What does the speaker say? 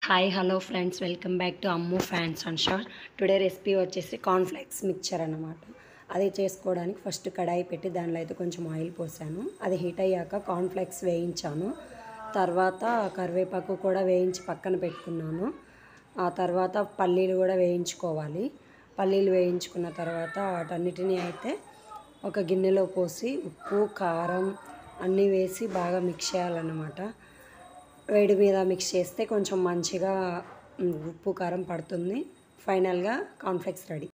hi hello friends welcome back to Ammu fans and share today recipe వచ్చేసి cornflakes mixture అన్నమాట అది చేసుకోవడానికి first కడాయి పెట్టి దానిలో అయితే కొంచెం ఆయిల్ పోసాను అది హీట్ అయ్యాక కార్న్ఫ్లెక్స్ వేయించాను తర్వాత కరివేపాకు కూడా వేయించి పక్కన పెట్టుకున్నాను ఆ తర్వాత పల్లీలు కూడా వేయించుకోవాలి పల్లీలు వేయించుకున్న తర్వాత వాటన్నిటిని అయితే ఒక గిన్నెలో పోసి ఉప్పు కారం అన్నీ వేసి బాగా మిక్స్ చేయాలన్నమాట వేడి మీద మిక్స్ చేస్తే కొంచెం మంచిగా ఉమ్, ఉప్పు కారం పడుతుంది ఫైనల్గా కాన్ఫ్లెక్స్ రెడీ